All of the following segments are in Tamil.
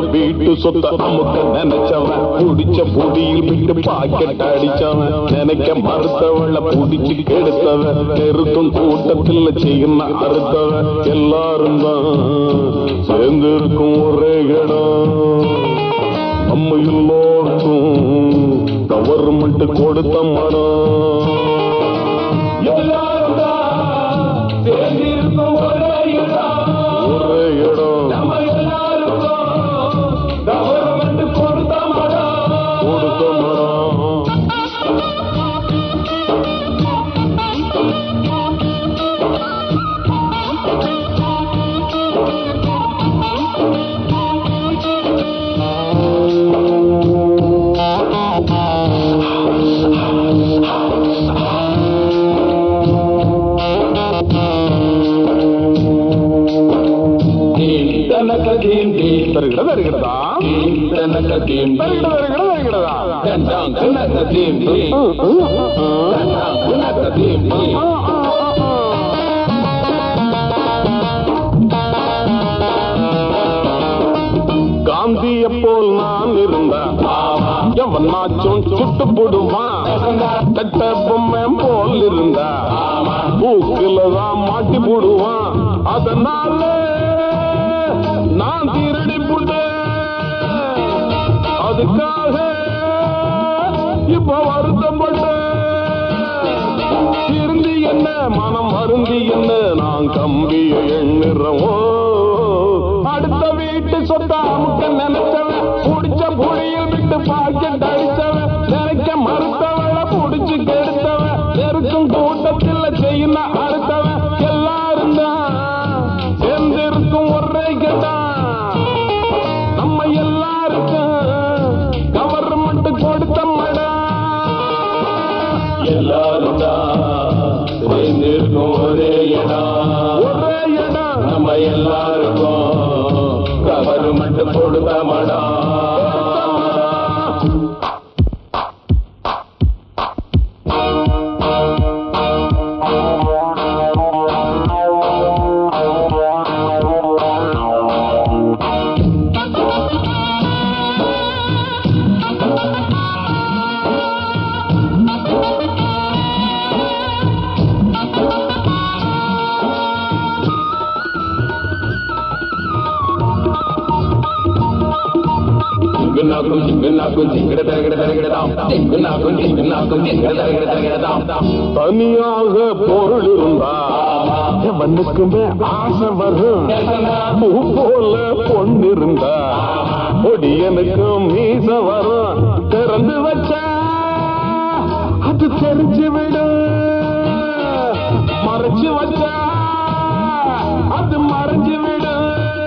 வீட்டு சொத்த அமுக்க நினைச்சவன் குடிச்ச பொடியில் விட்டு பாக்கெட் அடிச்சவன் நினைக்க மறுத்தவள புடிச்சு கெடுத்தவன் நெருக்கும் கூட்டத்தில் செய்யணும் அறுத்தவன் எல்லாரும் தான் சேர்ந்து இருக்கும் ஒரே இடம் நம்ம எல்லோருக்கும் கவர்மெண்ட் கொடுத்த மரம் எல்லாரும் தான் சேர்ந்திருக்கும் ஒரே இடம். ஒரே இடம் நம்ம எல்லாருக்கும் government கொடுத்த மடம். கொடுத்த மரம் தீம் தனக்கு தீம் தீம். தருகிட தருகிறதா தீம் தனக்கு தீம் தீம். தருகிட தருகிட தருகிறதா தண்டாம் தனக்கு தீம் தீம். தண்டாம் தனக்கு தீம் தீம். காந்திய போல் நான் இருந்தா எவனாச்சும் சுட்டு போடுவான் கட்ட பொம்மை போல் இருந்தா பூக்குல தான் மாட்டி போடுவான் அதனால நான் திருடி புட்டேன் அதுக்காக இப்ப வருத்தப்பட்டேன் திருந்தி என்ன மனம் வருந்தி என்ன நான் கம்பிய எண்ணுறவோ அடுத்த வீட்டு சொத்த அமுக்க நினைச்சவன் புடிச்ச புளியில் விட்டு பாக்கெட் அடிச்சவன் நினைக்க மறுத்தவள புடிச்சு கெடுத்தவன் நெருக்கும் கூட்டத்தில் செய்யணும் அறுத்தவன் எல்லாரும் தான் சேர்ந்திருக்கும் ஒரே கெட்டான் நம்ம எல்லாருக்கும் கவர்மெண்ட் கொடுத்த மடம் எல்லாரும் தான் சேர்ந்திருக்கும் ஒரே இடம். ஒரே இடம் நம்ம எல்லாருக்கும் கவர்மெண்ட் கொடுத்த மடம் జింగునాకు జింగునాకు జింగడ తరగడ తరగడదాం జింగునాకు జింగునాకు జింగడ తరగడ తరగడదాం தனியாக பொருள் இருந்தா எவனுக்குமே ஆசை வரும் பூ போல பொண்ணு இருந்தா ஒடியனுக்கு மீச வரும் திறந்து வச்சா அது தெரிஞ்சு விடும் மறைச்சு வச்சா அது மறைஞ்சு விடும்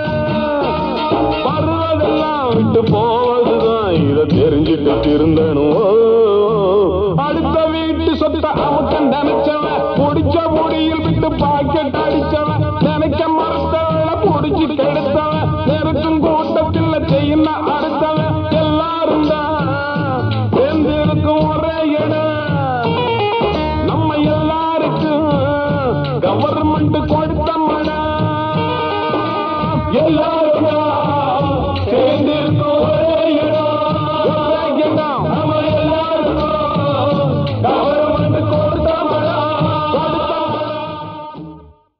வருவதெல்லாம் விட்டு போவதுதான் இத தெரிஞ்சுட்டு திருந்தணும் அடுத்த வீட்டு சொத்த அமுக்க நினைச்சவன் புடிச்ச முடியில் விட்டு பாக்கெட் அடிச்சவன் நினைக்க மறுத்தவள புடிச்சு கெடுத்தவன் நெருக்கும் கூட்டத்தில் செய்யணும் அடுத்தவன் எல்லாரும் தான் சேர்ந்திருக்கும் ஒரே இடம் நம்ம எல்லாருக்கும் கவர்மெண்ட் கொடுத்த மடம் எல்லாரும் தான் சேர்ந்து